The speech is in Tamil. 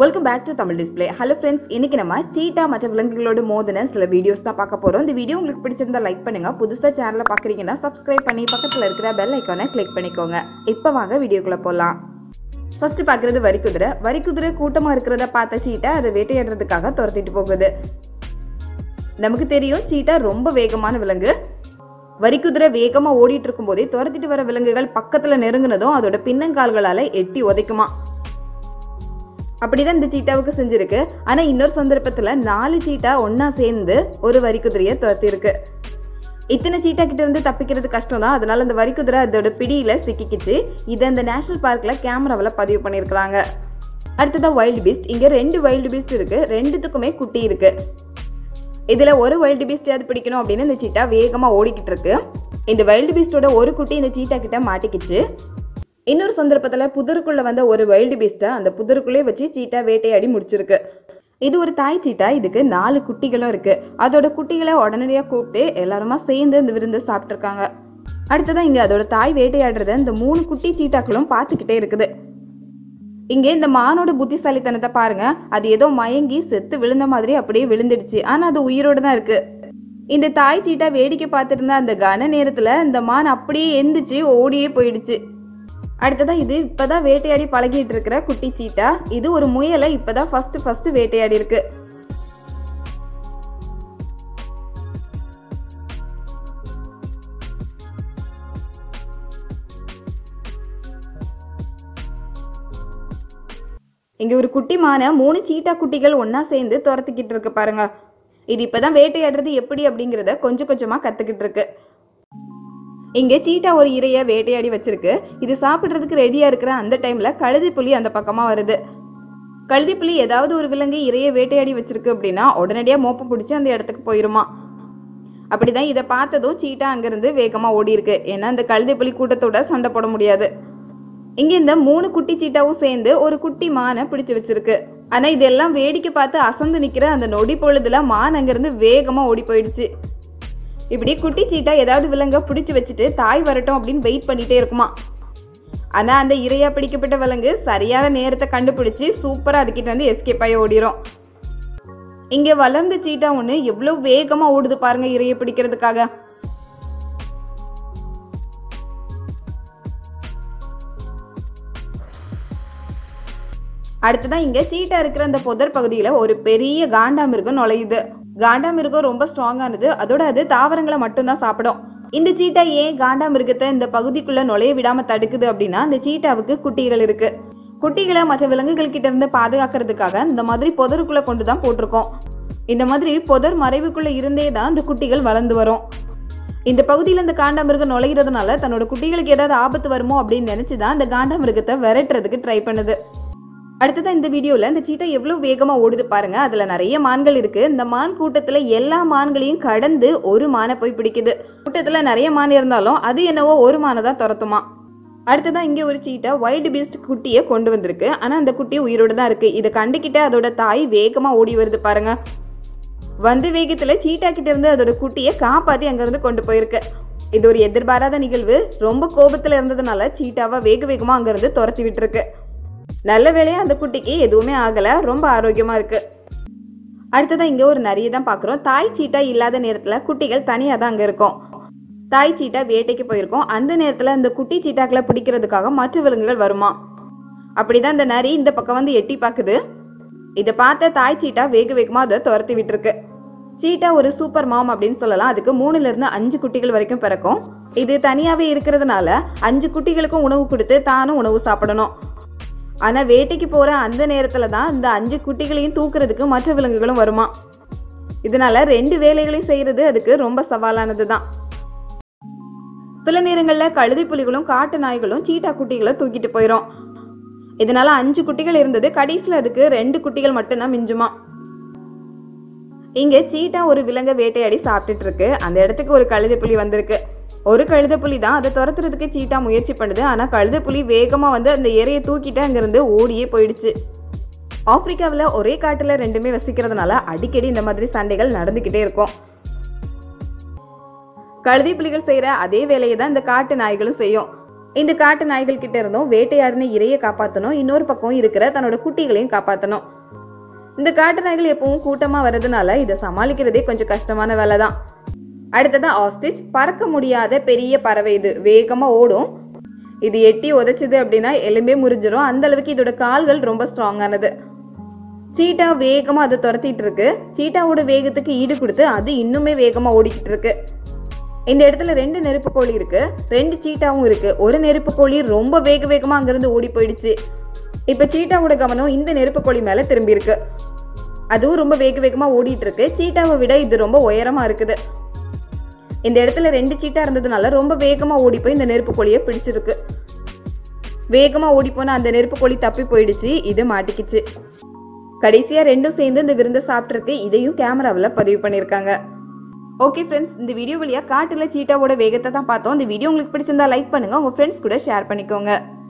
welcome back to Tamil display hello friends இன்னைக்கு நம்ம சீட்டா மற்ற விலங்குகளோட மோதின சில வீடியோஸ் தான் பார்க்க போறோம் இந்த வீடியோ உங்களுக்கு பிடிச்சிருந்தா லைக் பண்ணுங்க புதுசா சேனலை பார்க்குறீங்கன்னா சப்ஸ்கிரைப் பண்ணி பக்கத்துல இருக்கிற பெல் ஐக்கானை கிளிக் பண்ணிக்கோங்க இப்போ வாங்க வீடியோக்குள்ள போகலாம் ஃபர்ஸ்ட் பார்க்குறது வரிக்குதிரை வரிக்குதிரை கூட்டமாக இருக்கிறத பார்த்த சீட்டா அதை வேட்டையாடுறதுக்காக துரத்திட்டு போகுது நமக்கு தெரியும் சீட்டா ரொம்ப வேகமான விலங்கு வரிக்குதிரை வேகமாக ஓடிட்டு இருக்கும்போதே துரத்திட்டு வர விலங்குகள் பக்கத்தில் நெருங்கினதும் அதோட பின்னங்கால்களால் எட்டி உதைக்குமா அப்படிதான் இந்த சீட்டாவுக்கு செஞ்சிருக்கு ஆனா இன்னொரு சந்தர்ப்பத்துல நாலு சீட்டா ஒண்ணா சேர்ந்து ஒரு வரிக்குதிரையை துரத்தி இருக்கு இத்தனை சீட்டா கிட்ட இருந்து தப்பிக்கிறது கஷ்டம் தான் அதனால அந்த வரிக்குதிரை அதோட பிடியில சிக்கிக்கிச்சு இதை இந்த நேஷனல் பார்க்ல கேமராவில் பதிவு பண்ணியிருக்கிறாங்க அடுத்ததான் வைல்டு பீஸ்ட் இங்க ரெண்டு வைல்டு பீஸ்ட் இருக்கு ரெண்டுத்துக்குமே குட்டி இருக்கு இதுல ஒரு வைல்டு பீஸ்ட் பிடிக்கணும் அப்படின்னு இந்த சீட்டா வேகமா ஓடிக்கிட்டு இருக்கு இந்த வைல்டு பீஸ்டோட ஒரு குட்டி இந்த சீட்டா கிட்ட மாட்டிக்கிச்சு இன்னொரு சந்தர்ப்பத்தில் புதருக்குள்ள வந்த ஒரு வைல்டு பீஸ்ட்டை அந்த புதருக்குள்ளே வச்சு சீட்டா வேட்டையாடி முடிச்சிருக்கு இது ஒரு தாய் சீட்டா இதுக்கு நாலு குட்டிகளும் இருக்கு அதோட குட்டிகளை உடனடியாக கூப்பிட்டு எல்லாருமா சேர்ந்து இந்த விருந்து சாப்பிட்ருக்காங்க அடுத்ததான் இங்க அதோட தாய் வேட்டையாடுறத இந்த மூணு குட்டி சீட்டாக்களும் பார்த்துக்கிட்டே இருக்குது இங்க இந்த மானோட புத்திசாலித்தனத்தை பாருங்க அது ஏதோ மயங்கி செத்து விழுந்த மாதிரி அப்படியே விழுந்துடுச்சு ஆனா அது உயிரோட தான் இருக்கு இந்த தாய் சீட்டா வேடிக்கை பார்த்துட்டு இருந்த அந்த கன நேரத்துல இந்த மான் அப்படியே எந்திரிச்சு ஓடியே போயிடுச்சு அடுத்ததா இது இப்பதான் வேட்டையாடி பழகிட்டு இருக்கிற குட்டி சீட்டா இது ஒரு முயலை இப்பதான் ஃபர்ஸ்ட் ஃபர்ஸ்ட் வேட்டையாடி இருக்கு இங்க ஒரு குட்டி மானை மூணு சீட்டா குட்டிகள் ஒண்ணா சேர்ந்து துரத்திக்கிட்டு இருக்கு பாருங்க இது இப்பதான் வேட்டையாடுறது எப்படி அப்படிங்கிறத கொஞ்சம் கொஞ்சமா கத்துக்கிட்டு இருக்கு இங்கே சீட்டா ஒரு இரையை வேட்டையாடி வச்சிருக்கு இது சாப்பிட்றதுக்கு ரெடியா இருக்கிற அந்த டைம்ல கழுதி புலி அந்த பக்கமா வருது கழுதி புலி ஏதாவது ஒரு விலங்கு இரையை வேட்டையாடி வச்சிருக்கு அப்படின்னா உடனடியா மோப்பம் பிடிச்சி அந்த இடத்துக்கு போயிருமா அப்படிதான் இதை பார்த்ததும் சீட்டா அங்கிருந்து வேகமா ஓடி இருக்கு ஏன்னா இந்த கழுதை புலி கூட்டத்தோட சண்டை போட முடியாது இங்க இந்த மூணு குட்டி சீட்டாவும் சேர்ந்து ஒரு குட்டி மானை பிடிச்சு வச்சிருக்கு ஆனா இதெல்லாம் வேடிக்கை பார்த்து அசந்து நிக்கிற அந்த நொடி பொழுதுல மான் அங்கிருந்து வேகமா ஓடி போயிடுச்சு இப்படி குட்டி சீட்டா ஏதாவது விலங்க பிடிச்சி வச்சுட்டு தாய் வரட்டும் அப்படின்னு வெயிட் பண்ணிட்டே இருக்குமா ஆனா அந்த இரையா பிடிக்கப்பட்ட விலங்கு சரியான நேரத்தை கண்டுபிடிச்சு சூப்பரா அதுக்கிட்ட வந்து எஸ்கேப் ஆகி ஓடிரும் இங்க வளர்ந்த சீட்டா ஒண்ணு எவ்வளவு வேகமா ஓடுது பாருங்க இரையை பிடிக்கிறதுக்காக அடுத்ததான் இங்க சீட்டா இருக்கிற அந்த புதர் பகுதியில ஒரு பெரிய காண்டாமிருகம் நுழையுது காண்டாமிருகம் ரொம்ப ஸ்ட்ராங்கானது அதோட அது தாவரங்களை மட்டும்தான் சாப்பிடும் இந்த சீட்டா ஏன் காண்டாமிருகத்தை இந்த பகுதிக்குள்ள நுழைய விடாம தடுக்குது அப்படின்னா இந்த சீட்டாவுக்கு குட்டிகள் இருக்கு குட்டிகளை மற்ற விலங்குகள் கிட்ட இருந்து பாதுகாக்கிறதுக்காக இந்த மாதிரி புதருக்குள்ள கொண்டு தான் போட்டிருக்கோம் இந்த மாதிரி புதர் மறைவுக்குள்ள இருந்தே தான் இந்த குட்டிகள் வளர்ந்து வரும் இந்த பகுதியில் இந்த காண்டாமிருகம் நுழைகிறதுனால தன்னோட குட்டிகளுக்கு ஏதாவது ஆபத்து வருமோ அப்படின்னு நினைச்சு தான் இந்த காண்டாமிருகத்தை விரட்டுறதுக்கு ட்ரை பண்ணுது அடுத்ததான் இந்த வீடியோவில் இந்த சீட்டா எவ்வளோ வேகமாக ஓடுது பாருங்க அதில் நிறைய மான்கள் இருக்கு இந்த மான் கூட்டத்தில் எல்லா மான்களையும் கடந்து ஒரு மானை போய் பிடிக்குது கூட்டத்தில் நிறைய மான் இருந்தாலும் அது என்னவோ ஒரு மானை தான் துரத்துமா அடுத்ததான் இங்கே ஒரு சீட்டா வைல்டு பீஸ்ட் குட்டியை கொண்டு வந்திருக்கு ஆனால் அந்த குட்டி உயிரோடு தான் இருக்கு இதை கண்டுக்கிட்ட அதோட தாய் வேகமாக ஓடி வருது பாருங்க வந்த வேகத்தில் சீட்டா கிட்ட இருந்து அதோட குட்டியை காப்பாற்றி அங்கேருந்து கொண்டு போயிருக்கு இது ஒரு எதிர்பாராத நிகழ்வு ரொம்ப கோபத்தில் இருந்ததுனால சீட்டாவை வேக வேகமாக அங்கேருந்து துரத்தி விட்டுருக்கு நல்ல வேலையா அந்த குட்டிக்கு எதுவுமே ஆகல ரொம்ப ஆரோக்கியமா இருக்கு அடுத்ததான் இங்க ஒரு நிறைய தான் பாக்குறோம் தாய் சீட்டா இல்லாத நேரத்துல குட்டிகள் தனியா தான் அங்க இருக்கும் தாய் சீட்டா வேட்டைக்கு போயிருக்கோம் அந்த நேரத்துல இந்த குட்டி சீட்டாக்களை பிடிக்கிறதுக்காக மற்ற விலங்குகள் வருமா அப்படிதான் இந்த நரி இந்த பக்கம் வந்து எட்டி பாக்குது இதை பார்த்த தாய் சீட்டா வேக வேகமா அதை துரத்தி விட்டுருக்கு சீட்டா ஒரு சூப்பர் மாம் அப்படின்னு சொல்லலாம் அதுக்கு மூணுல இருந்து அஞ்சு குட்டிகள் வரைக்கும் பிறக்கும் இது தனியாவே இருக்கிறதுனால அஞ்சு குட்டிகளுக்கும் உணவு கொடுத்து தானும் உணவு சாப்பிடணும் ஆனால் வேட்டைக்கு போகிற அந்த நேரத்தில் தான் இந்த அஞ்சு குட்டிகளையும் தூக்குறதுக்கு மற்ற விலங்குகளும் வருமா இதனால ரெண்டு வேலைகளையும் செய்கிறது அதுக்கு ரொம்ப சவாலானது தான் சில நேரங்களில் கழுதை புலிகளும் காட்டு நாய்களும் சீட்டா குட்டிகளை தூக்கிட்டு போயிடும் இதனால அஞ்சு குட்டிகள் இருந்தது கடைசியில் அதுக்கு ரெண்டு குட்டிகள் மட்டும்தான் மிஞ்சுமா இங்க சீட்டா ஒரு விலங்கை வேட்டையாடி சாப்பிட்டுட்டு இருக்கு அந்த இடத்துக்கு ஒரு கழுதை புலி வந்திருக்கு ஒரு கழுத புலி தான் அதை துரத்துறதுக்கு சீட்டா முயற்சி பண்ணுது ஆனால் கழுத புலி வேகமாக வந்து அந்த இறையை தூக்கிட்டு அங்கேருந்து ஓடியே போயிடுச்சு ஆப்பிரிக்காவில் ஒரே காட்டில் ரெண்டுமே வசிக்கிறதுனால அடிக்கடி இந்த மாதிரி சண்டைகள் நடந்துக்கிட்டே இருக்கும் கழுதை புலிகள் செய்கிற அதே வேலையை தான் இந்த காட்டு நாய்களும் செய்யும் இந்த காட்டு நாய்கள் கிட்ட இருந்தும் வேட்டையாடின இரையை காப்பாற்றணும் இன்னொரு பக்கம் இருக்கிற தன்னோட குட்டிகளையும் காப்பாற்றணும் இந்த காட்டு நாய்கள் எப்பவும் கூட்டமா வர்றதுனால இதை சமாளிக்கிறதே கொஞ்சம் கஷ்டமான வேலை தான் அடுத்ததா ஆஸ்டிச் பறக்க முடியாத பெரிய பறவை இது வேகமா ஓடும் இது எட்டி உதைச்சுது அப்படின்னா எலும்பே முறிஞ்சிரும் அந்த அளவுக்கு இதோட கால்கள் ரொம்ப ஸ்ட்ராங்கானது சீட்டா வேகமா அதை துரத்திட்டு இருக்கு சீட்டாவோட வேகத்துக்கு ஈடு கொடுத்து அது இன்னுமே வேகமா ஓடிக்கிட்டு இருக்கு இந்த இடத்துல ரெண்டு நெருப்பு கோழி இருக்கு ரெண்டு சீட்டாவும் இருக்கு ஒரு நெருப்பு கோழி ரொம்ப வேக வேகமா அங்கிருந்து ஓடி போயிடுச்சு இப்ப சீட்டாவோட கவனம் இந்த நெருப்பு கோழி மேல திரும்பி இருக்கு அதுவும் ரொம்ப வேக வேகமா ஓடிட்டு இருக்கு சீட்டாவை விட இது ரொம்ப உயரமா இருக்குது இந்த இடத்துல ரெண்டு சீட்டா இருந்ததுனால ரொம்ப வேகமா ஓடி போய் இந்த நெருப்பு கோழியை பிடிச்சிருக்கு வேகமா ஓடி போன அந்த நெருப்பு கோழி தப்பி போயிடுச்சு இது மாட்டிக்கிச்சு கடைசியா ரெண்டும் சேர்ந்து இந்த விருந்தை சாப்பிட்ருக்கு இதையும் கேமராவில் பதிவு பண்ணியிருக்காங்க ஓகே ஃப்ரெண்ட்ஸ் இந்த வீடியோ வழியா காட்டுல சீட்டாவோட வேகத்தை தான் பார்த்தோம் இந்த வீடியோ உங்களுக்கு பிடிச்சிருந்தா லைக் பண்ணுங்க உங்க ஃப்ரெண்ட்ஸ் கூட ஷேர் பண்ணிக்கோங்க